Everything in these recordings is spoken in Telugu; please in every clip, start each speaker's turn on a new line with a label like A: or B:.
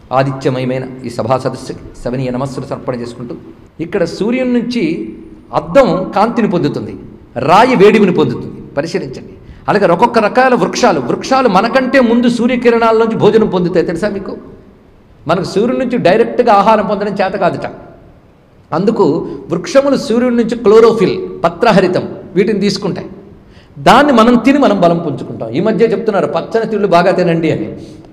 A: ఆదిత్యమయమైన ఈ సభా సదస్సుకి సవనీయ నమస్సులు సమర్పణ చేసుకుంటూ ఇక్కడ సూర్యుని నుంచి అద్దం కాంతిని పొందుతుంది రాయి వేడిమిని పొందుతుంది పరిశీలించండి అలాగే ఒక్కొక్క రకాల వృక్షాలు వృక్షాలు మనకంటే ముందు సూర్యకిరణాల నుంచి భోజనం పొందుతాయి తెలుసా మీకు మనకు సూర్యుడి నుంచి డైరెక్ట్గా ఆహారం పొందడం చేత కాదుట అందుకు వృక్షములు సూర్యుడి నుంచి క్లోరోఫిల్ పత్రహరితం వీటిని తీసుకుంటాయి దాన్ని మనం తిని మనం బలం పుంజుకుంటాం ఈ మధ్య చెప్తున్నారు పచ్చని తిళ్ళు బాగా తినండి అని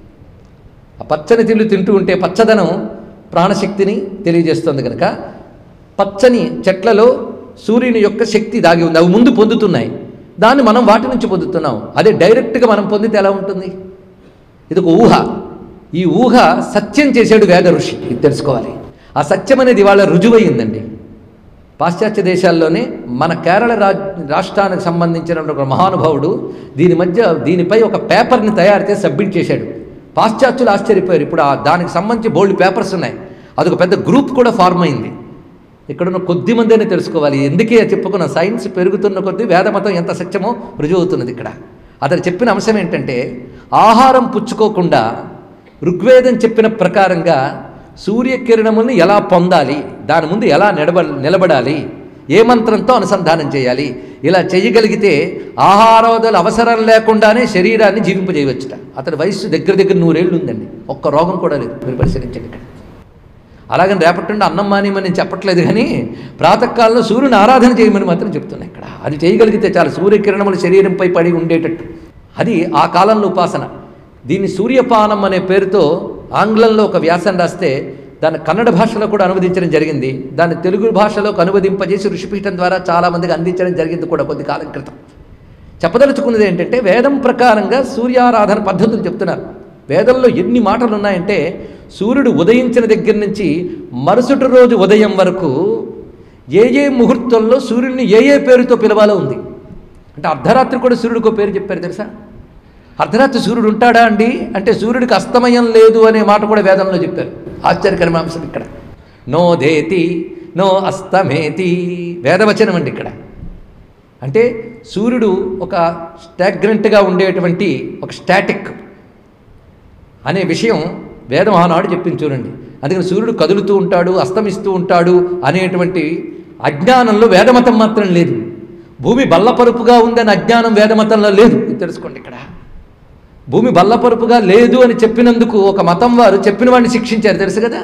A: ఆ పచ్చని తిళ్ళు తింటూ ఉంటే పచ్చదనం ప్రాణశక్తిని తెలియజేస్తుంది కనుక పచ్చని చెట్లలో సూర్యుని యొక్క శక్తి దాగి ఉంది అవి ముందు పొందుతున్నాయి దాన్ని మనం వాటి నుంచి పొందుతున్నాం అదే డైరెక్ట్గా మనం పొందితే ఎలా ఉంటుంది ఇది ఒక ఊహ ఈ ఊహ సత్యం చేశాడు వేద ఋషి ఇది తెలుసుకోవాలి ఆ సత్యం అనేది ఇవాళ రుజువయ్యిందండి పాశ్చాత్య దేశాల్లోనే మన కేరళ రాజ్ రాష్ట్రానికి సంబంధించిన ఒక మహానుభావుడు దీని మధ్య దీనిపై ఒక పేపర్ని తయారు చేసి సబ్మిట్ చేశాడు పాశ్చాత్యులు ఆశ్చర్యపోయారు ఇప్పుడు ఆ దానికి సంబంధించి బోల్డ్ పేపర్స్ ఉన్నాయి అదొక పెద్ద గ్రూప్ కూడా ఫార్మ్ అయింది ఇక్కడున్న కొద్ది మందిని తెలుసుకోవాలి ఎందుకే చెప్పుకున్న సైన్స్ పెరుగుతున్న కొద్దీ వేదమతం ఎంత సత్యమో రుజువు అవుతున్నది ఇక్కడ అతను చెప్పిన అంశం ఏంటంటే ఆహారం పుచ్చుకోకుండా ఋగ్వేదం చెప్పిన ప్రకారంగా సూర్యకిరణములను ఎలా పొందాలి దాని ముందు ఎలా నిలబ నిలబడాలి ఏ మంత్రంతో అనుసంధానం చేయాలి ఇలా చేయగలిగితే ఆహారోదల అవసరం లేకుండానే శరీరాన్ని జీవింపజేయవచ్చుట అతని వయస్సు దగ్గర దగ్గర నూరేళ్ళు ఉందండి ఒక్క రోగం కూడా లేదు మీరు పరిశీలించండి ఇక్కడ అలాగని రేపటి నుండి అన్నం మానేయమని నేను చెప్పట్లేదు కానీ ప్రాతకాలంలో సూర్యుని ఆరాధన చేయమని మాత్రం చెప్తున్నా ఇక్కడ అది చేయగలిగితే చాలా సూర్యకిరణములు శరీరంపై పడి ఉండేటట్టు అది ఆ కాలంలో ఉపాసన దీన్ని సూర్యపానం అనే పేరుతో ఆంగ్లంలో ఒక వ్యాసం రాస్తే దాన్ని కన్నడ భాషలో కూడా అనువదించడం జరిగింది దాన్ని తెలుగు భాషలోకి అనువదింపజేసి ఋషిపీఠం ద్వారా చాలామందికి అందించడం జరిగింది కూడా కొద్ది కాలం క్రితం చెప్పదలుచుకున్నది ఏంటంటే వేదం ప్రకారంగా సూర్యారాధన పద్ధతులు చెప్తున్నారు వేదంలో ఎన్ని మాటలు ఉన్నాయంటే సూర్యుడు ఉదయించిన దగ్గర నుంచి మరుసటి రోజు ఉదయం వరకు ఏ ఏ ముహూర్తంలో సూర్యుడిని ఏ ఏ పేరుతో పిలవాలో ఉంది అంటే అర్ధరాత్రి కూడా సూర్యుడికి పేరు చెప్పారు తెలుసా అర్ధరాత్రి సూర్యుడు ఉంటాడా అండి అంటే సూర్యుడికి అస్తమయం లేదు అనే మాట కూడా వేదంలో చెప్పారు ఆశ్చర్యకరమైన అంశం ఇక్కడ నో దేతి నో అస్తమేతి వేదవచనం అండి ఇక్కడ అంటే సూర్యుడు ఒక స్టాగ్నెంట్గా ఉండేటువంటి ఒక స్టాటిక్ అనే విషయం వేదం ఆనాడు చెప్పింది చూడండి అందుకని సూర్యుడు కదులుతూ ఉంటాడు అస్తమిస్తూ ఉంటాడు అనేటువంటి అజ్ఞానంలో వేదమతం మాత్రం లేదు భూమి బల్లపరుపుగా ఉందని అజ్ఞానం వేదమతంలో లేదు ఇది తెలుసుకోండి ఇక్కడ భూమి బల్లపరుపుగా లేదు అని చెప్పినందుకు ఒక మతం వారు చెప్పిన వాడిని శిక్షించారు తెలుసు కదా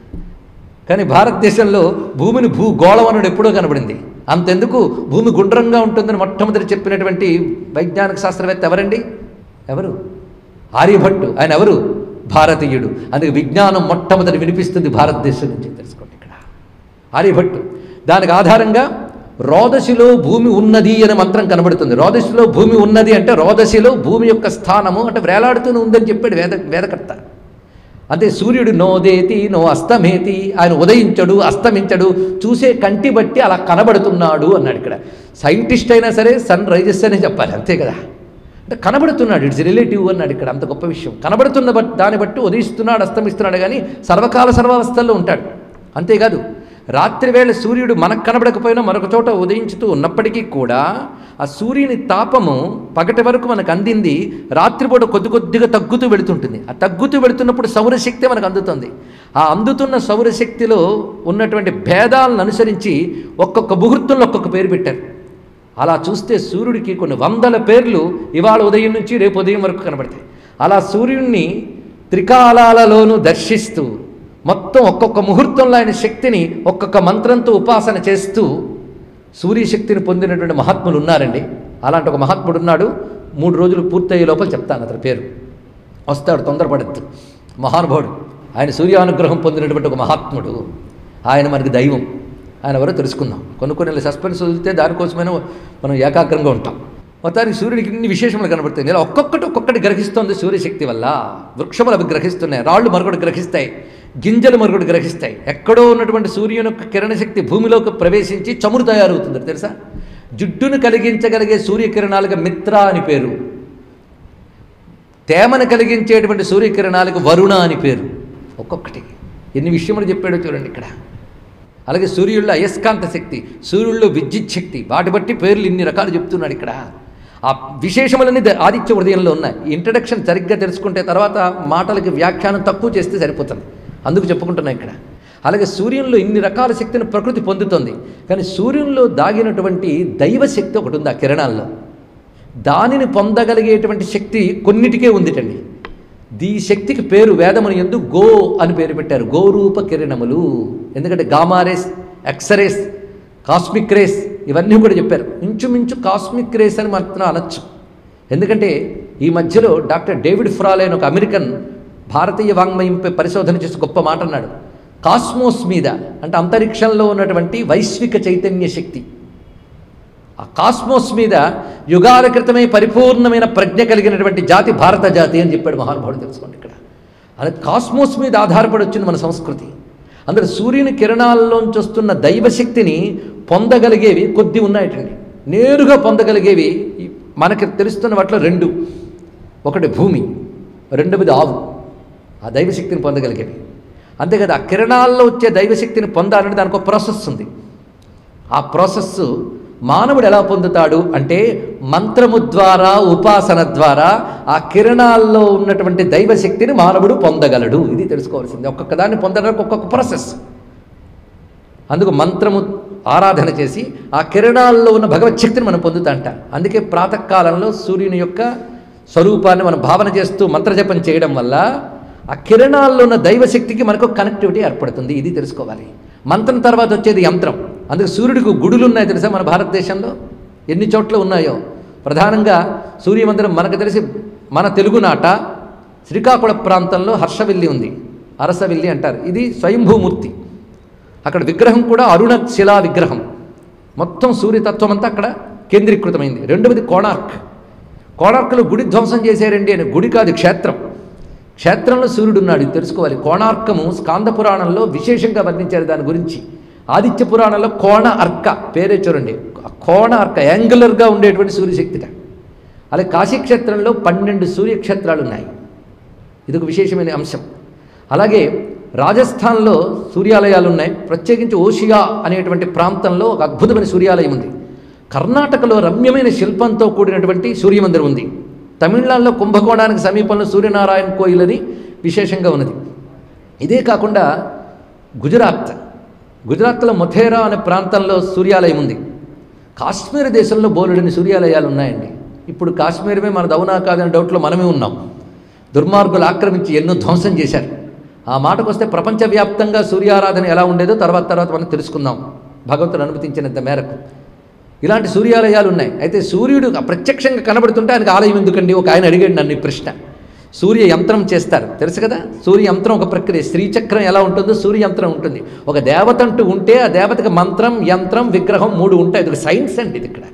A: కానీ భారతదేశంలో భూమిని భూగోళవనుడు ఎప్పుడో కనబడింది అంతెందుకు భూమి గుండ్రంగా ఉంటుందని మొట్టమొదటి చెప్పినటువంటి వైజ్ఞానిక శాస్త్రవేత్త ఎవరండి ఎవరు ఆర్యభట్టు ఆయన ఎవరు భారతీయుడు అందుకే విజ్ఞానం మొట్టమొదటి వినిపిస్తుంది భారతదేశం నుంచి తెలుసుకోండి ఇక్కడ ఆర్యభట్టు దానికి ఆధారంగా రోదశిలో భూమి ఉన్నది అనే మంత్రం కనబడుతుంది రోదశిలో భూమి ఉన్నది అంటే రోదశిలో భూమి యొక్క స్థానము అంటే వేలాడుతూనే ఉందని చెప్పాడు వేద వేదకర్త అంటే సూర్యుడు నోదేతి నో అస్తమేతి ఆయన ఉదయించడు అస్తమించడు చూసే కంటి బట్టి అలా కనబడుతున్నాడు అన్నాడు ఇక్కడ సైంటిస్ట్ అయినా సరే సన్ రైజెస్ అనే చెప్పాలి అంతే కదా అంటే కనబడుతున్నాడు ఇట్స్ రిలేటివ్ అన్నాడు ఇక్కడ అంత గొప్ప విషయం కనబడుతున్న బట్ దాన్ని బట్టి ఉదయిస్తున్నాడు అస్తమిస్తున్నాడు కానీ సర్వకాల సర్వావస్థల్లో ఉంటాడు అంతేకాదు రాత్రివేళ సూర్యుడు మనకు కనబడకపోయినా మరొక చోట ఉదయించుతూ ఉన్నప్పటికీ కూడా ఆ సూర్యుని తాపము పగటి వరకు మనకు అందింది రాత్రిపూట కొద్ది కొద్దిగా తగ్గుతూ వెళుతుంటుంది ఆ తగ్గుతూ వెళుతున్నప్పుడు సౌరశక్తి మనకు అందుతుంది ఆ అందుతున్న సౌరశక్తిలో ఉన్నటువంటి భేదాలను అనుసరించి ఒక్కొక్క ముహూర్తంలో ఒక్కొక్క పేరు పెట్టారు అలా చూస్తే సూర్యుడికి కొన్ని వందల పేర్లు ఇవాళ ఉదయం నుంచి రేపు ఉదయం వరకు కనబడతాయి అలా సూర్యుడిని త్రికాలాలలోనూ దర్శిస్తూ మొత్తం ఒక్కొక్క ముహూర్తంలో ఆయన శక్తిని ఒక్కొక్క మంత్రంతో ఉపాసన చేస్తూ సూర్యశక్తిని పొందినటువంటి మహాత్ములు ఉన్నారండి అలాంటి ఒక మహాత్ముడు ఉన్నాడు మూడు రోజులు పూర్తయ్యే లోపల చెప్తాను అతని పేరు వస్తాడు తొందరపడద్దు మహానుభావుడు ఆయన సూర్యానుగ్రహం పొందినటువంటి ఒక మహాత్ముడు ఆయన మనకి దైవం ఆయన ఎవరో తెలుసుకుందాం కొన్ని కొన్ని సస్పెన్స్ వదిలితే దానికోసమైనా మనం ఏకాగ్రంగా ఉంటాం మొత్తానికి సూర్యుడికి ఇన్ని విశేషములు కనబడుతాయి ఇలా ఒక్కొక్కటి ఒక్కొక్కటి గ్రహిస్తోంది సూర్యశక్తి వల్ల వృక్షములు అవి గ్రహిస్తున్నాయి రాళ్ళు మరొకటి గ్రహిస్తాయి గింజలు మరొకటి గ్రహిస్తాయి ఎక్కడో ఉన్నటువంటి సూర్యుని యొక్క కిరణశక్తి భూమిలోకి ప్రవేశించి చమురు తయారవుతుంది తెలుసా జుట్టును కలిగించగలిగే సూర్యకిరణాలుగా మిత్ర అని పేరు తేమను కలిగించేటువంటి సూర్యకిరణాలకు వరుణ అని పేరు ఒక్కొక్కటి ఎన్ని విషయములు చెప్పాడో చూడండి ఇక్కడ అలాగే సూర్యుల్లో అయస్కాంత శక్తి సూర్యుల్లో విద్యుత్ శక్తి వాటి బట్టి పేర్లు ఇన్ని రకాలు చెప్తున్నాడు ఇక్కడ ఆ విశేషములన్నీ ద- ఆదిత్య హృదయంలో ఉన్నాయి ఇంట్రడక్షన్ సరిగ్గా తెలుసుకుంటే తర్వాత మాటలకి వ్యాఖ్యానం తక్కువ చేస్తే సరిపోతుంది అందుకు చెప్పుకుంటున్నా ఇక్కడ అలాగే సూర్యునిలో ఇన్ని రకాల శక్తిని ప్రకృతి పొందుతుంది కానీ సూర్యునిలో దాగినటువంటి దైవ శక్తి ఒకటి ఉంది ఆ కిరణాల్లో దానిని పొందగలిగేటువంటి శక్తి కొన్నిటికే ఉందిటండి ఈ శక్తికి పేరు వేదముని ఎందు గో అని పేరు పెట్టారు గోరూప కిరణములు ఎందుకంటే గామారేస్ ఎక్సరేస్ కాస్మిక్ రేస్ ఇవన్నీ కూడా చెప్పారు ఇంచుమించు కాస్మిక్ రేస్ అని మాత్రం అనొచ్చు ఎందుకంటే ఈ మధ్యలో డాక్టర్ డేవిడ్ ఫ్రాల్ అయిన ఒక అమెరికన్ భారతీయ వాంగ్మయంపై పరిశోధన చేసి గొప్ప మాట అన్నాడు కాస్మోస్ మీద అంటే అంతరిక్షంలో ఉన్నటువంటి వైశ్విక చైతన్య శక్తి ఆ కాస్మోస్ మీద యుగాల క్రితమే పరిపూర్ణమైన ప్రజ్ఞ కలిగినటువంటి జాతి భారత జాతి అని చెప్పాడు మహానుభావుడు తెలుసుకోండి ఇక్కడ అలా కాస్మోస్ మీద ఆధారపడి వచ్చింది మన సంస్కృతి అందులో సూర్యుని కిరణాల్లోంచి వస్తున్న దైవశక్తిని పొందగలిగేవి కొద్ది ఉన్నాయటండి నేరుగా పొందగలిగేవి ఈ మనకి తెలుస్తున్న వాటిలో రెండు ఒకటి భూమి రెండవది ఆవు ఆ దైవశక్తిని పొందగలిగేవి అంతేకాదు ఆ కిరణాల్లో వచ్చే దైవశక్తిని పొందాలంటే దానికి ఒక ప్రాసెస్ ఉంది ఆ ప్రాసెస్ మానవుడు ఎలా పొందుతాడు అంటే మంత్రము ద్వారా ఉపాసన ద్వారా ఆ కిరణాల్లో ఉన్నటువంటి దైవశక్తిని మానవుడు పొందగలడు ఇది తెలుసుకోవాల్సింది ఒక్కొక్క దాన్ని పొందడానికి ఒక్కొక్క ప్రాసెస్ అందుకు మంత్రము ఆరాధన చేసి ఆ కిరణాల్లో ఉన్న భగవత్ శక్తిని మనం పొందుతాంట అందుకే ప్రాతకాలంలో సూర్యుని యొక్క స్వరూపాన్ని మనం భావన చేస్తూ మంత్రజపం చేయడం వల్ల ఆ కిరణాల్లో ఉన్న దైవశక్తికి మనకు కనెక్టివిటీ ఏర్పడుతుంది ఇది తెలుసుకోవాలి మంత్రం తర్వాత వచ్చేది యంత్రం అందుకే సూర్యుడికి గుడులు ఉన్నాయి తెలుసా మన భారతదేశంలో ఎన్ని చోట్ల ఉన్నాయో ప్రధానంగా సూర్యమందిరం మనకు తెలిసి మన తెలుగునాట శ్రీకాకుళ ప్రాంతంలో హర్షవిల్లి ఉంది అరసవిల్లి అంటారు ఇది స్వయంభూమూర్తి అక్కడ విగ్రహం కూడా అరుణ శిలా విగ్రహం మొత్తం సూర్యతత్వం అంతా అక్కడ కేంద్రీకృతమైంది రెండవది కోణార్క్ కోణార్క్లో గుడి ధ్వంసం చేశారండి అని గుడి కాదు క్షేత్రం క్షేత్రంలో సూర్యుడు ఉన్నాడు ఇది తెలుసుకోవాలి కోణార్కము స్కాంద పురాణంలో విశేషంగా వర్ణించారు దాని గురించి ఆదిత్య పురాణంలో కోణ అర్క పేరే చూడండి కోణ అర్క యాంగులర్గా ఉండేటువంటి సూర్యశక్తిట అలాగే కాశీక్షేత్రంలో పన్నెండు సూర్యక్షేత్రాలు ఉన్నాయి ఇది ఒక విశేషమైన అంశం అలాగే రాజస్థాన్లో సూర్యాలయాలు ఉన్నాయి ప్రత్యేకించి ఓషియా అనేటువంటి ప్రాంతంలో ఒక అద్భుతమైన సూర్యాలయం ఉంది కర్ణాటకలో రమ్యమైన శిల్పంతో కూడినటువంటి సూర్యమందిరం ఉంది తమిళనాడులో కుంభకోణానికి సమీపంలో సూర్యనారాయణ కోయిల్ అని విశేషంగా ఉన్నది ఇదే కాకుండా గుజరాత్ గుజరాత్లో మొథేరా అనే ప్రాంతంలో సూర్యాలయం ఉంది కాశ్మీర్ దేశంలో బోలెడని సూర్యాలయాలు ఉన్నాయండి ఇప్పుడు కాశ్మీరమే మన దౌనా కాదని డౌట్లో మనమే ఉన్నాం దుర్మార్గులు ఆక్రమించి ఎన్నో ధ్వంసం చేశారు ఆ మాటకు వస్తే ప్రపంచవ్యాప్తంగా సూర్యారాధన ఎలా ఉండేదో తర్వాత తర్వాత మనం తెలుసుకుందాం భగవంతుడు అనుమతించినంత మేరకు ఇలాంటి సూర్యాలయాలు ఉన్నాయి అయితే సూర్యుడు ప్రత్యక్షంగా కనబడుతుంటే ఆయనకు ఆలయం ఎందుకండి ఒక ఆయన అడిగాడు నన్ను ఈ ప్రశ్న సూర్య యంత్రం చేస్తారు తెలుసు కదా సూర్య యంత్రం ఒక ప్రక్రియ శ్రీచక్రం ఎలా ఉంటుందో సూర్య యంత్రం ఉంటుంది ఒక దేవత అంటూ ఉంటే ఆ దేవతకి మంత్రం యంత్రం విగ్రహం మూడు ఉంటాయి ఇది ఒక సైన్స్ అండి ఇది ఇక్కడ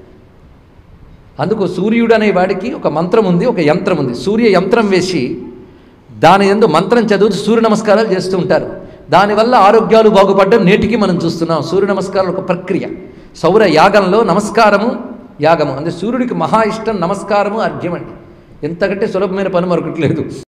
A: అందుకు సూర్యుడు అనే వాడికి ఒక మంత్రం ఉంది ఒక యంత్రం ఉంది సూర్య యంత్రం వేసి దాని ఎందు మంత్రం చదువుతూ సూర్య నమస్కారాలు చేస్తూ ఉంటారు దానివల్ల ఆరోగ్యాలు బాగుపడడం నేటికి మనం చూస్తున్నాం సూర్య నమస్కారాలు ఒక ప్రక్రియ సౌర యాగంలో నమస్కారము యాగము అంటే సూర్యుడికి మహా ఇష్టం నమస్కారము అర్ఘ్యం అండి ఎంతకంటే సులభమైన పని మరొకటి లేదు